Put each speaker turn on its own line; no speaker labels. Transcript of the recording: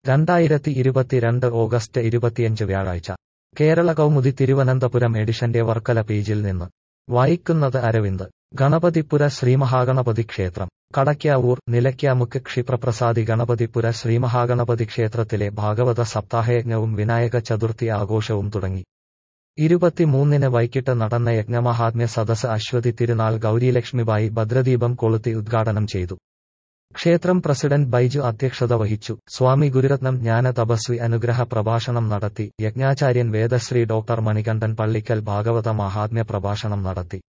രണ്ടായിരത്തി ഇരുപത്തിരണ്ട് ഓഗസ്റ്റ് ഇരുപത്തിയഞ്ച് വ്യാഴാഴ്ച കേരള കൗമുദി തിരുവനന്തപുരം എഡിഷന്റെ വർക്കല പേജിൽ നിന്ന് വായിക്കുന്നത് അരവിന്ദ് ഗണപതിപുര ശ്രീമഹാഗണപതി ക്ഷേത്രം കടയ്ക്കാവൂർ നിലയ്ക്കാമുക്ക് ക്ഷിപ്രപ്രസാദി ഗണപതിപുര ശ്രീമഹാഗണപതി ക്ഷേത്രത്തിലെ ഭാഗവത സപ്താഹയജ്ഞവും വിനായക ചതുർത്ഥി ആഘോഷവും തുടങ്ങി ഇരുപത്തിമൂന്നിന് വൈകിട്ട് നടന്ന യജ്ഞമഹാത്മ്യ സദസ് അശ്വതി തിരുനാൾ ഗൗരിലക്ഷ്മിബായി ഭദ്രദീപം കൊളുത്തി ഉദ്ഘാടനം ചെയ്തു ക്ഷേത്രം പ്രസിഡന്റ് ബൈജു അധ്യക്ഷത വഹിച്ചു സ്വാമി ഗുരുരത്നം ജ്ഞാന തപസ്വി അനുഗ്രഹ പ്രഭാഷണം നടത്തി യജ്ഞാചാര്യൻ വേദശ്രീ ഡോക്ടർ മണികണ്ഠൻ പള്ളിക്കൽ ഭാഗവത മഹാത്മ്യ പ്രഭാഷണം നടത്തി